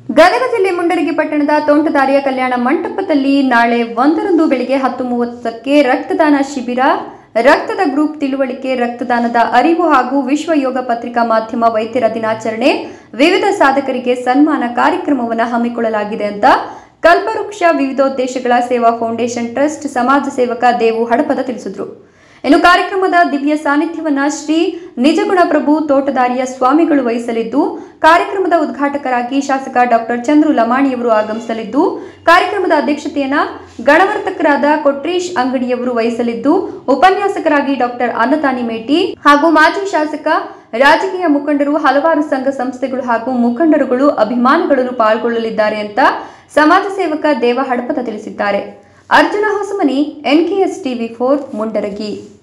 ಗದಗ ಜಿಲ್ಲೆ ಮುಂಡರಗಿ ಪಟ್ಟಣದ ತೋಂಟದಾರ್ಯ ಕಲ್ಯಾಣ ಮಂಟಪದಲ್ಲಿ ನಾಳೆ ಒಂದರಂದು ಬೆಳಿಗ್ಗೆ ಹತ್ತು ಮೂವತ್ತಕ್ಕೆ ರಕ್ತದಾನ ಶಿಬಿರ ರಕ್ತದ ಗ್ರೂಪ್ ತಿಳುವಳಿಕೆ ರಕ್ತದಾನದ ಅರಿವು ಹಾಗೂ ವಿಶ್ವ ಯೋಗ ಪತ್ರಿಕಾ ಮಾಧ್ಯಮ ವೈದ್ಯರ ದಿನಾಚರಣೆ ವಿವಿಧ ಸಾಧಕರಿಗೆ ಸನ್ಮಾನ ಕಾರ್ಯಕ್ರಮವನ್ನು ಹಮ್ಮಿಕೊಳ್ಳಲಾಗಿದೆ ಅಂತ ಕಲ್ಪವೃಕ್ಷ ವಿವಿಧೋದ್ದೇಶಗಳ ಸೇವಾ ಫೌಂಡೇಶನ್ ಟ್ರಸ್ಟ್ ಸಮಾಜ ಸೇವಕ ದೇವು ಹಡಪದ ತಿಳಿಸಿದರು ಇನ್ನು ಕಾರ್ಯಕ್ರಮದ ದಿವ್ಯ ಸಾನ್ನಿಧ್ಯವನ್ನ ಶ್ರೀ ನಿಜಗುಣ ಪ್ರಭು ತೋಟದಾರಿಯ ಸ್ವಾಮಿಗಳು ವಹಿಸಲಿದ್ದು ಕಾರ್ಯಕ್ರಮದ ಉದ್ಘಾಟಕರಾಗಿ ಶಾಸಕ ಡಾಕ್ಟರ್ ಚಂದ್ರು ಲಮಾಣಿಯವರು ಆಗಮಿಸಲಿದ್ದು ಕಾರ್ಯಕ್ರಮದ ಅಧ್ಯಕ್ಷತೆಯನ್ನ ಗಣವರ್ತಕರಾದ ಕೊಟ್ರೀಶ್ ಅಂಗಡಿಯವರು ವಹಿಸಲಿದ್ದು ಉಪನ್ಯಾಸಕರಾಗಿ ಡಾಕ್ಟರ್ ಅನ್ನದಾನಿ ಮೇಟಿ ಹಾಗೂ ಮಾಜಿ ಶಾಸಕ ರಾಜಕೀಯ ಮುಖಂಡರು ಹಲವಾರು ಸಂಘ ಸಂಸ್ಥೆಗಳು ಹಾಗೂ ಮುಖಂಡರುಗಳು ಅಭಿಮಾನಿಗಳು ಪಾಲ್ಗೊಳ್ಳಲಿದ್ದಾರೆ ಅಂತ ಸಮಾಜ ಸೇವಕ ದೇವ ಹಡಪದ ತಿಳಿಸಿದ್ದಾರೆ Arjuna Hosamani NKS TV four Mundargi